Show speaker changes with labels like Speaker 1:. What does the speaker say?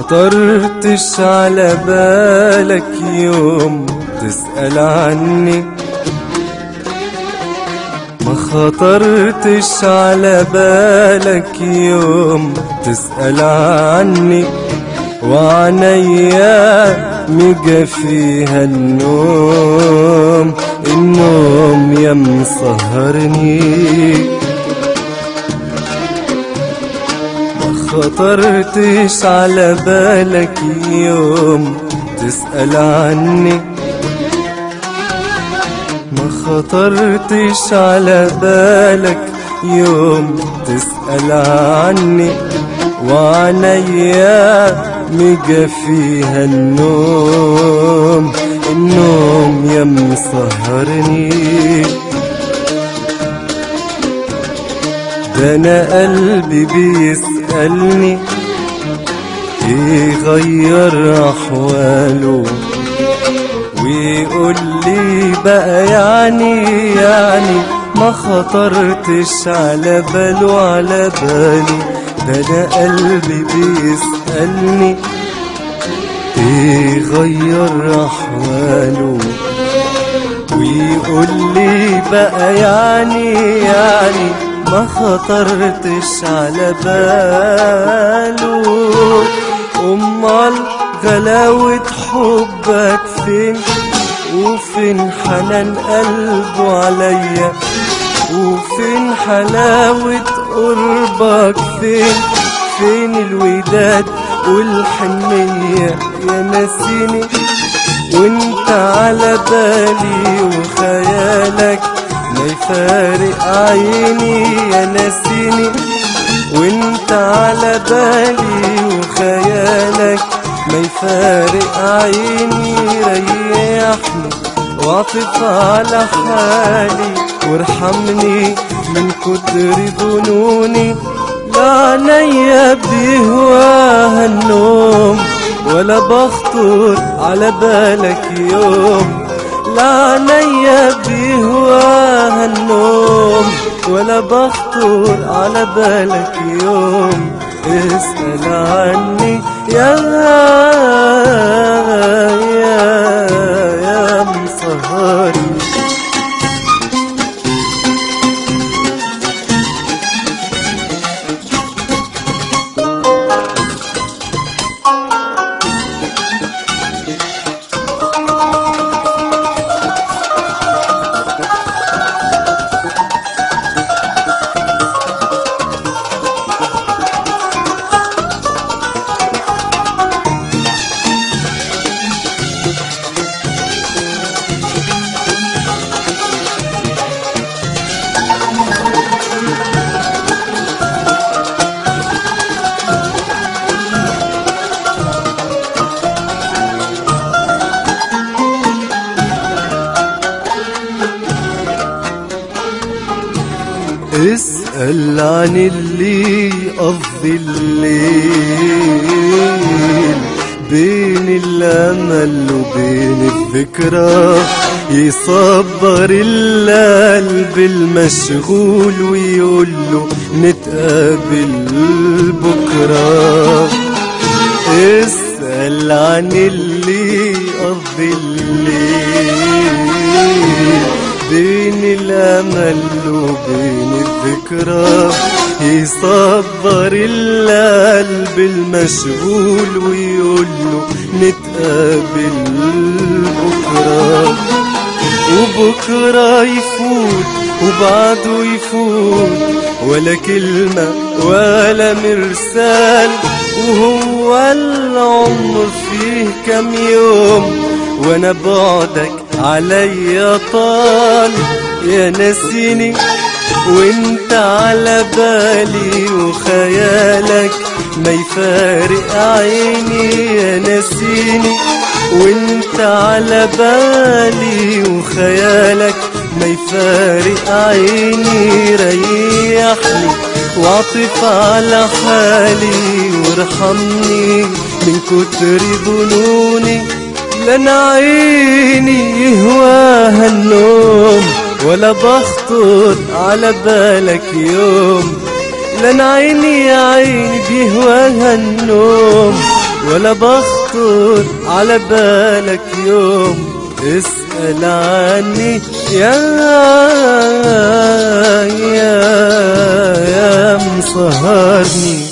Speaker 1: خطرتش على بالك يوم تسأل عني ما خطرتش على بالك يوم تسأل عني وعنيا مجا فيها النوم النوم يا مسهرني ما خطرتش على بالك يوم تسأل عني ما خطرتش على بالك يوم تسأل عني وعنيا مجا فيها النوم النوم يا مسهرني ده انا قلبي بيسألني ايه غير احواله ويقول لي بقى يعني يعني ما خطرتش على باله على بالي ده انا قلبي بيسألني ايه غير احواله ويقول لي بقى يعني يعني ما خطرتش على باله امال غلاوة حبك فين وفين حنان قلبه عليا وفين حلاوة قربك فين فين الوداد والحنية يا ناسيني وانت على بالي وخيالك ما يفارق عيني يا ناسيني وانت على بالي وخيالك ما يفارق عيني ريحني واعطف على حالي وارحمني من كتر ظنوني لا عينيا بيهواها النوم ولا بخطر على بالك يوم لا عينيا بيهواها النوم ولا بخطر على بالك يوم اسأل عني يا يا يا مسهرني اسأل عن اللي قضي الليل بين الأمل وبين الذكرى يصبر القلب المشغول ويقول له نتقابل بكرة اسأل عن اللي قضي الليل بين الأمل وبين الذكرى يصبر القلب المشغول ويقول له نتقابل بكرة وبكرة يفوت وبعده يفوت ولا كلمة ولا مرسال وهو العمر فيه كم يوم وانا بعدك عليا طال يا ناسيني وانت على بالي وخيالك ما يفارق عيني يا ناسيني وانت على بالي وخيالك ما يفارق عيني ريحني واعطف على حالي وارحمني من كتر ظنوني لن عيني يهواها النوم ولا بخطر على بالك يوم لن عيني يا عيني بيهواها النوم ولا بخطر على بالك يوم اسأل عني يا يا يا مسهرني